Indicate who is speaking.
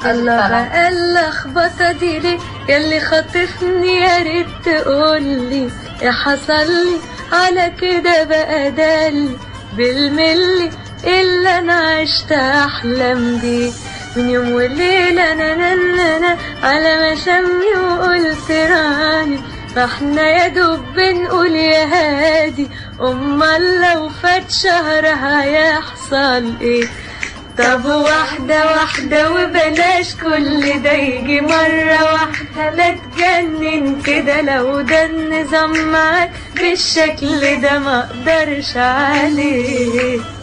Speaker 1: الله بقى اللخبطة دي ليه ياللي خاطفني يا ريت تقولي يا حصل لي على كده بقى دلي بالملي اللي انا عشت احلم بيه من يوم وليلة انا انا انا انا على ما شمي وقلت راني فاحنا يا دوب بنقول يا هادي امال لو فات شهر هيحصل ايه طب واحدة واحدة وبلاش كل ده يجي مرة واحدة لا تجنن كده لو ده النظام معاك بالشكل ده ما اقدرش عليه